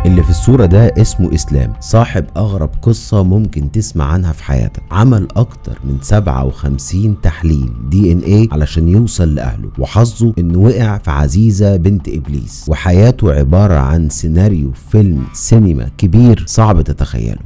اللي في الصورة ده اسمه إسلام صاحب أغرب قصة ممكن تسمع عنها في حياتك عمل أكتر من 57 تحليل دي ان ايه علشان يوصل لأهله وحظه إنه وقع في عزيزة بنت إبليس وحياته عبارة عن سيناريو فيلم سينما كبير صعب تتخيله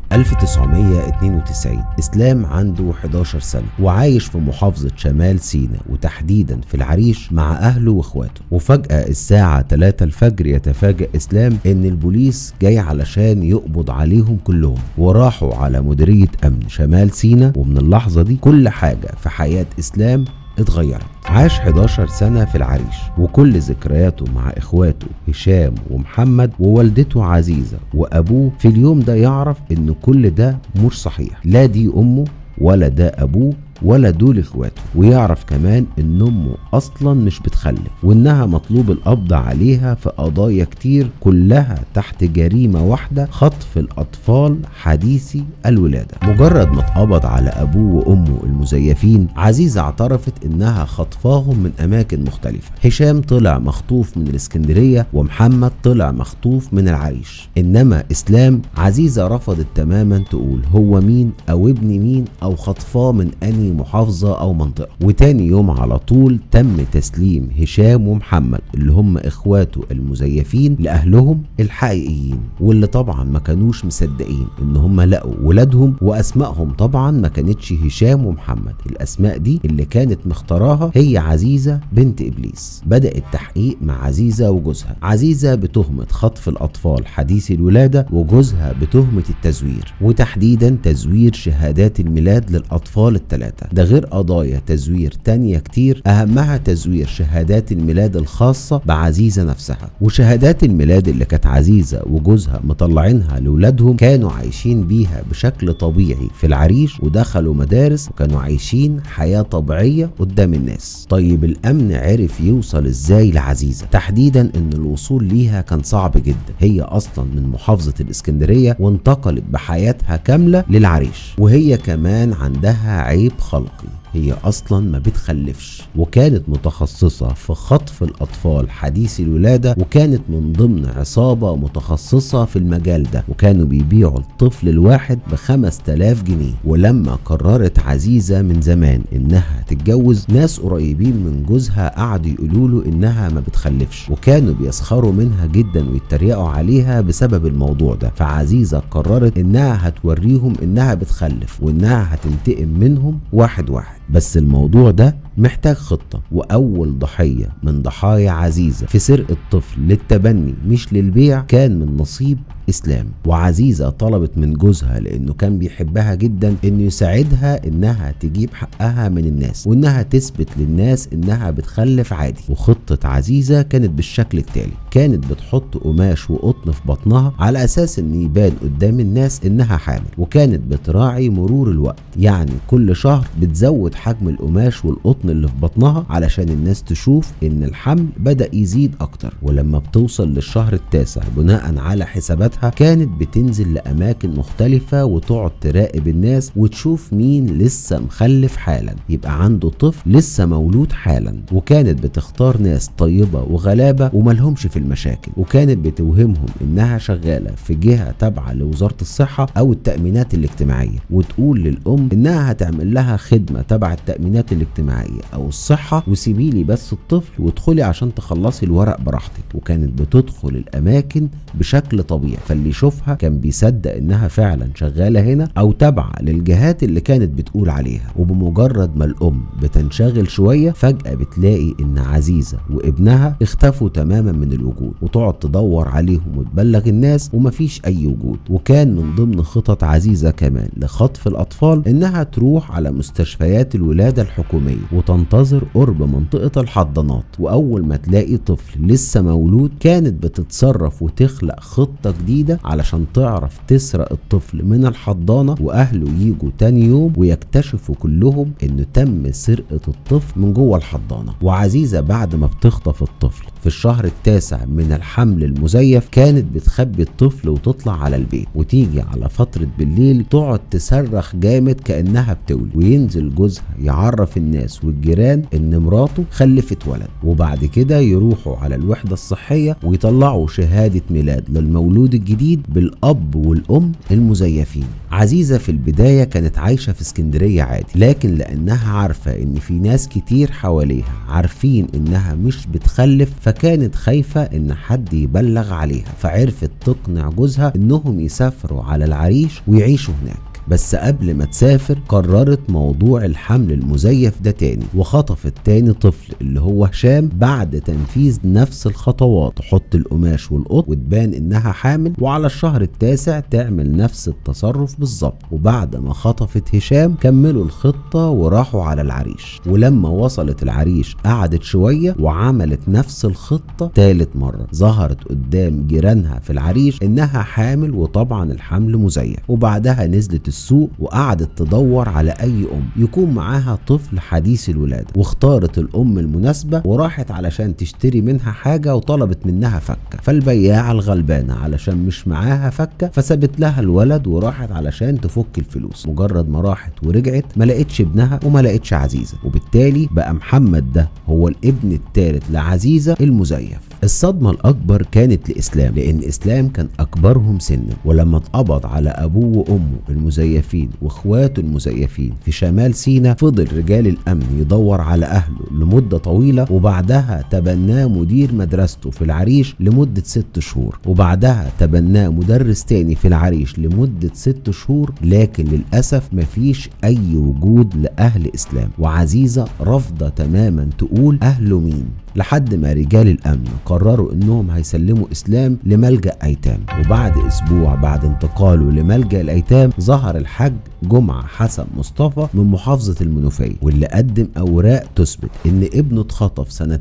1992 إسلام عنده 11 سنة وعايش في محافظة شمال سيناء وتحديدا في العريش مع أهله وإخواته وفجأة الساعة 3 الفجر يتفاجأ إسلام إن البوليس جاي علشان يقبض عليهم كلهم وراحوا على مديرية أمن شمال سيناء ومن اللحظة دي كل حاجة في حياة إسلام اتغيرت عاش 11 سنة في العريش وكل ذكرياته مع إخواته هشام ومحمد ووالدته عزيزة وأبوه في اليوم ده يعرف إن كل ده مش صحيح لا دي أمه ولا ده أبوه ولا دول اخواته ويعرف كمان ان امه اصلا مش بتخلف وانها مطلوب القبض عليها في قضايا كتير كلها تحت جريمه واحده خطف الاطفال حديثي الولاده مجرد ما اتقبض على ابوه وامه المزيفين عزيزه اعترفت انها خطفاهم من اماكن مختلفه هشام طلع مخطوف من الاسكندريه ومحمد طلع مخطوف من العريش انما اسلام عزيزه رفضت تماما تقول هو مين او ابن مين او خطفاه من اني محافظة أو منطقة وتاني يوم على طول تم تسليم هشام ومحمد اللي هم إخواته المزيفين لأهلهم الحقيقيين واللي طبعا ما كانوش مصدقين إن هم لقوا ولادهم وأسمائهم طبعا ما كانتش هشام ومحمد الأسماء دي اللي كانت مختاراها هي عزيزة بنت إبليس بدأ التحقيق مع عزيزة وجوزها عزيزة بتهمة خطف الأطفال حديثي الولادة وجوزها بتهمة التزوير وتحديدا تزوير شهادات الميلاد للأطفال الثلاثة ده غير قضايا تزوير تانية كتير أهمها تزوير شهادات الميلاد الخاصة بعزيزة نفسها وشهادات الميلاد اللي كانت عزيزة وجوزها مطلعينها لولادهم كانوا عايشين بيها بشكل طبيعي في العريش ودخلوا مدارس وكانوا عايشين حياة طبيعية قدام الناس طيب الأمن عرف يوصل إزاي لعزيزة تحديدا إن الوصول ليها كان صعب جدا هي أصلا من محافظة الإسكندرية وانتقلت بحياتها كاملة للعريش وهي كمان عندها عيب خلقي هي اصلا ما بتخلفش وكانت متخصصه في خطف الاطفال حديثي الولاده وكانت من ضمن عصابه متخصصه في المجال ده وكانوا بيبيعوا الطفل الواحد ب 5000 جنيه ولما قررت عزيزه من زمان انها تتجوز ناس قريبين من جوزها قعدوا يقولوا له انها ما بتخلفش وكانوا بيسخروا منها جدا ويتريقوا عليها بسبب الموضوع ده فعزيزه قررت انها هتوريهم انها بتخلف وانها هتنتقم منهم واحد واحد بس الموضوع ده محتاج خطة وأول ضحية من ضحايا عزيزة في سرقة طفل للتبني مش للبيع كان من نصيب إسلام وعزيزة طلبت من جوزها لأنه كان بيحبها جدا إنه يساعدها إنها تجيب حقها من الناس وإنها تثبت للناس إنها بتخلف عادي وخطة عزيزة كانت بالشكل التالي كانت بتحط قماش وقطن في بطنها على أساس إن يبان قدام الناس إنها حامل وكانت بتراعي مرور الوقت يعني كل شهر بتزود حجم القماش والقطن اللي في بطنها علشان الناس تشوف إن الحمل بدأ يزيد أكتر ولما بتوصل للشهر التاسع بناء على حسابات حياتها كانت بتنزل لأماكن مختلفة وتقعد تراقب الناس وتشوف مين لسه مخلف حالا يبقى عنده طفل لسه مولود حالا وكانت بتختار ناس طيبة وغلابة وملهمش في المشاكل وكانت بتوهمهم إنها شغالة في جهة تابعة لوزارة الصحة أو التأمينات الاجتماعية وتقول للأم إنها هتعمل لها خدمة تبع التأمينات الاجتماعية أو الصحة وسيبيلي بس الطفل وادخلي عشان تخلصي الورق براحتك وكانت بتدخل الأماكن بشكل طبيعي فاللي يشوفها كان بيصدق انها فعلا شغاله هنا او تابعه للجهات اللي كانت بتقول عليها وبمجرد ما الام بتنشغل شويه فجاه بتلاقي ان عزيزه وابنها اختفوا تماما من الوجود وتقعد تدور عليهم وتبلغ الناس ومفيش اي وجود وكان من ضمن خطط عزيزه كمان لخطف الاطفال انها تروح على مستشفيات الولاده الحكوميه وتنتظر قرب منطقه الحضانات واول ما تلاقي طفل لسه مولود كانت بتتصرف وتخلق خطه جديدة علشان تعرف تسرق الطفل من الحضانة وأهله يجوا تاني يوم ويكتشفوا كلهم إنه تم سرقة الطفل من جوه الحضانة وعزيزة بعد ما بتخطف الطفل في الشهر التاسع من الحمل المزيف كانت بتخبي الطفل وتطلع على البيت وتيجي على فترة بالليل تقعد تصرخ جامد كأنها بتولد وينزل جوزها يعرف الناس والجيران ان مراته خلفت ولد وبعد كده يروحوا على الوحدة الصحية ويطلعوا شهادة ميلاد للمولود الجديد بالأب والأم المزيفين عزيزة في البداية كانت عايشة في اسكندرية عادي لكن لأنها عارفة إن في ناس كتير حواليها عارفين إنها مش بتخلف فكانت خايفة إن حد يبلغ عليها فعرفت تقنع جوزها إنهم يسافروا على العريش ويعيشوا هناك بس قبل ما تسافر قررت موضوع الحمل المزيف ده تاني وخطفت تاني طفل اللي هو هشام بعد تنفيذ نفس الخطوات تحط القماش والقط وتبان انها حامل وعلى الشهر التاسع تعمل نفس التصرف بالظبط وبعد ما خطفت هشام كملوا الخطة وراحوا على العريش ولما وصلت العريش قعدت شوية وعملت نفس الخطة تالت مرة ظهرت قدام جيرانها في العريش انها حامل وطبعا الحمل مزيف وبعدها نزلت السوق وقعدت تدور على اي ام يكون معاها طفل حديث الولاده واختارت الام المناسبه وراحت علشان تشتري منها حاجه وطلبت منها فكه فالبياعه الغلبانه علشان مش معاها فكه فسابت لها الولد وراحت علشان تفك الفلوس مجرد ما راحت ورجعت ما لقتش ابنها وما لقتش عزيزه وبالتالي بقى محمد ده هو الابن الثالث لعزيزه المزيف الصدمة الأكبر كانت لإسلام لأن إسلام كان أكبرهم سنا ولما اتقبض على أبوه وأمه المزيفين وإخواته المزيفين في شمال سينا فضل رجال الأمن يدور على أهله لمدة طويلة وبعدها تبناه مدير مدرسته في العريش لمدة ست شهور وبعدها تبناه مدرس تاني في العريش لمدة ست شهور لكن للأسف مفيش أي وجود لأهل إسلام وعزيزة رافضة تماما تقول أهله مين لحد ما رجال الامن قرروا انهم هيسلموا اسلام لملجا ايتام وبعد اسبوع بعد انتقاله لملجا الايتام ظهر الحاج جمعه حسن مصطفى من محافظه المنوفيه واللي قدم اوراق تثبت ان ابنه اتخطف سنه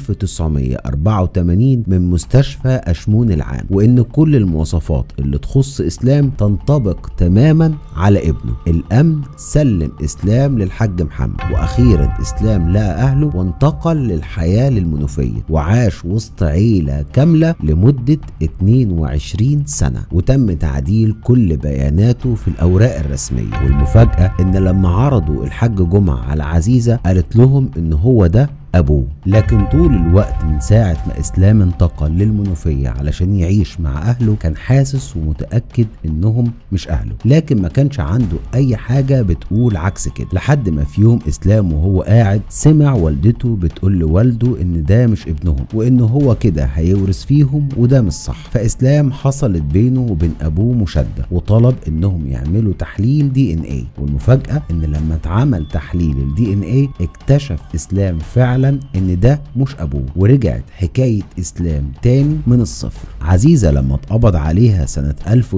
1984 من مستشفى اشمون العام وان كل المواصفات اللي تخص اسلام تنطبق تماما على ابنه الامن سلم اسلام للحاج محمد واخيرا اسلام لقى اهله وانتقل للحياه المنوفية وعاش وسط عيلة كاملة لمدة 22 سنة وتم تعديل كل بياناته في الأوراق الرسمية والمفاجأة إن لما عرضوا الحاج جمعة على عزيزة قالت لهم إن هو ده أبوه لكن طول الوقت من ساعة ما إسلام انتقل للمنوفية علشان يعيش مع أهله كان حاسس ومتأكد إنهم مش أهله لكن ما كانش عنده أي حاجة بتقول عكس كده لحد ما في يوم إسلام وهو قاعد سمع والدته بتقول لوالده إن ده مش ابنهم وإن هو كده هيورث فيهم وده مش صح فإسلام حصلت بينه وبين أبوه مشادة وطلب إنهم يعملوا تحليل دي إن إيه والمفاجأة إن لما اتعمل تحليل الدي إن إيه اكتشف إسلام فعلا ان ده مش ابوه ورجعت حكايه اسلام تاني من الصفر عزيزه لما اتقبض عليها سنه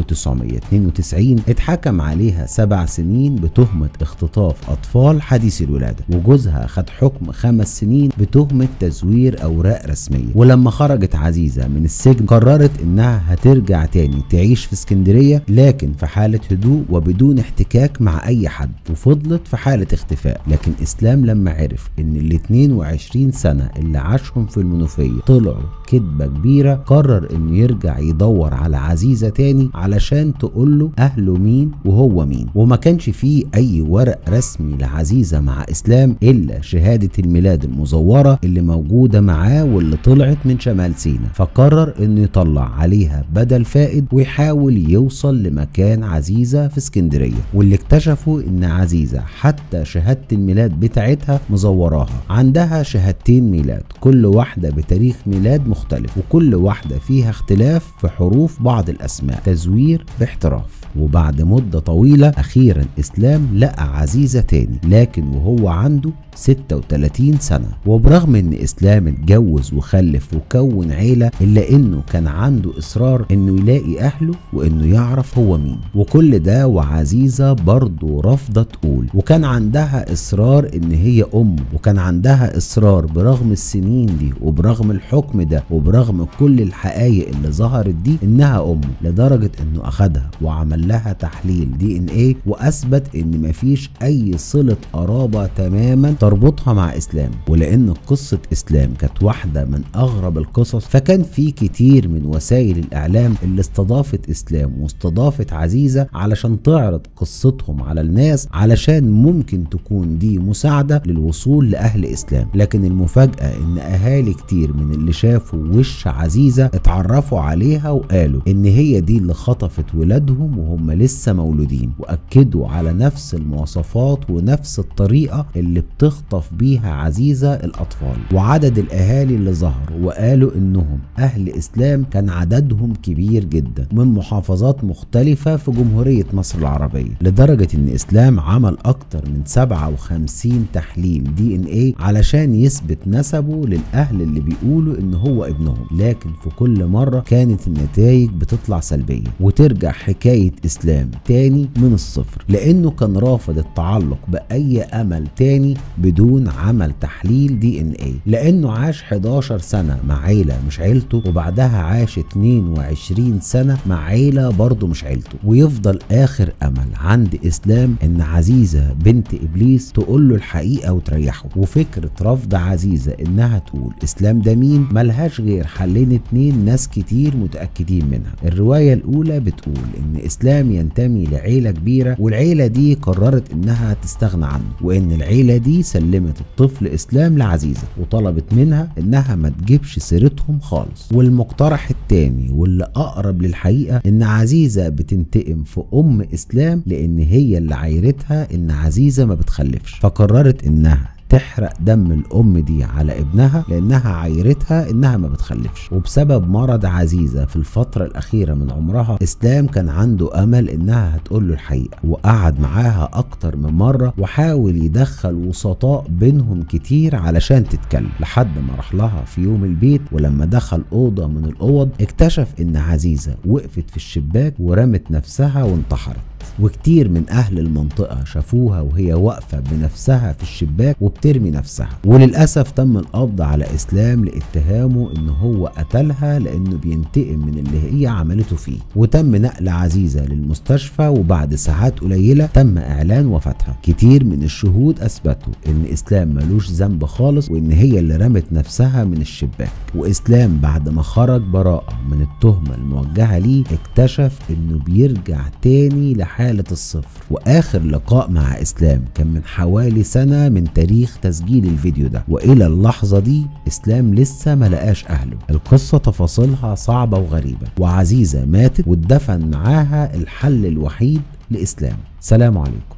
1992 اتحكم عليها سبع سنين بتهمه اختطاف اطفال حديث الولاده وجوزها خد حكم خمس سنين بتهمه تزوير اوراق رسميه ولما خرجت عزيزه من السجن قررت انها هترجع تاني تعيش في اسكندريه لكن في حاله هدوء وبدون احتكاك مع اي حد وفضلت في حاله اختفاء لكن اسلام لما عرف ان ال 22 سنه اللي عاشهم في المنوفيه طلعوا كذبه كبيره قرر انه يرجع يدور على عزيزه تاني علشان تقول له اهله مين وهو مين وما كانش فيه اي ورق رسمي لعزيزه مع اسلام الا شهاده الميلاد المزوره اللي موجوده معاه واللي طلعت من شمال سينا فقرر انه يطلع عليها بدل فائد ويحاول يوصل لمكان عزيزه في اسكندريه واللي اكتشفوا ان عزيزه حتى شهاده الميلاد بتاعتها مزوراها عندها شهادتين ميلاد كل واحده بتاريخ ميلاد مختلف وكل واحده فيها اختلاف في حروف بعض الاسماء تزوير باحتراف وبعد مدة طويلة أخيرا إسلام لقى عزيزة تاني لكن وهو عنده 36 سنة وبرغم إن إسلام اتجوز وخلف وكون عيلة إلا إنه كان عنده إصرار إنه يلاقي أهله وإنه يعرف هو مين وكل ده وعزيزة برضه رافضة تقول وكان عندها إصرار إن هي أم وكان عندها إصرار باصرار برغم السنين دي وبرغم الحكم ده وبرغم كل الحقائق اللي ظهرت دي انها امه لدرجه انه اخدها وعمل لها تحليل دي ان ايه واثبت ان مفيش اي صله قرابه تماما تربطها مع اسلام ولان قصه اسلام كانت واحده من اغرب القصص فكان في كتير من وسائل الاعلام اللي استضافت اسلام واستضافت عزيزه علشان تعرض قصتهم على الناس علشان ممكن تكون دي مساعده للوصول لاهل اسلام لكن المفاجاه ان اهالي كتير من اللي شافوا وش عزيزه اتعرفوا عليها وقالوا ان هي دي اللي خطفت ولادهم وهم لسه مولودين واكدوا على نفس المواصفات ونفس الطريقه اللي بتخطف بيها عزيزه الاطفال وعدد الاهالي اللي ظهروا وقالوا انهم اهل اسلام كان عددهم كبير جدا من محافظات مختلفه في جمهوريه مصر العربيه لدرجه ان اسلام عمل اكتر من 57 تحليل دي ان ايه علشان يثبت نسبه للاهل اللي بيقولوا ان هو ابنهم لكن في كل مره كانت النتائج بتطلع سلبيه وترجع حكايه اسلام تاني من الصفر لانه كان رافض التعلق باي امل تاني بدون عمل تحليل دي ان ايه لانه عاش 11 سنه مع عيله مش عيلته وبعدها عاش 22 سنه مع عيله برضه مش عيلته ويفضل اخر امل عند اسلام ان عزيزه بنت ابليس تقول له الحقيقه وتريحه وفكره رفض عزيزه انها تقول اسلام ده مين ملهاش غير حلين اتنين ناس كتير متاكدين منها الروايه الاولى بتقول ان اسلام ينتمي لعيله كبيره والعيله دي قررت انها تستغنى عنه وان العيله دي سلمت الطفل اسلام لعزيزه وطلبت منها انها ما تجيبش سيرتهم خالص والمقترح التاني واللي اقرب للحقيقه ان عزيزه بتنتقم في ام اسلام لان هي اللي عايرتها ان عزيزه ما بتخلفش فقررت انها تحرق دم الام دي على ابنها لانها عايرتها انها ما بتخلفش وبسبب مرض عزيزه في الفتره الاخيره من عمرها اسلام كان عنده امل انها هتقول له الحقيقه وقعد معاها اكتر من مره وحاول يدخل وسطاء بينهم كتير علشان تتكلم لحد ما راح لها في يوم البيت ولما دخل اوضه من الاوض اكتشف ان عزيزه وقفت في الشباك ورمت نفسها وانتحرت وكتير من اهل المنطقه شافوها وهي واقفه بنفسها في الشباك وبترمي نفسها وللاسف تم القبض على اسلام لاتهامه ان هو قتلها لانه بينتقم من اللي هي عملته فيه وتم نقل عزيزه للمستشفى وبعد ساعات قليله تم اعلان وفاتها كتير من الشهود اثبتوا ان اسلام ملوش ذنب خالص وان هي اللي رمت نفسها من الشباك واسلام بعد ما خرج براءه من التهمه الموجهه ليه اكتشف انه بيرجع تاني لحاله الصفر واخر لقاء مع اسلام كان من حوالي سنه من تاريخ تسجيل الفيديو ده والى اللحظه دي اسلام لسه ما لقاش اهله القصه تفاصيلها صعبه وغريبه وعزيزه ماتت واتدفن معاها الحل الوحيد لاسلام سلام عليكم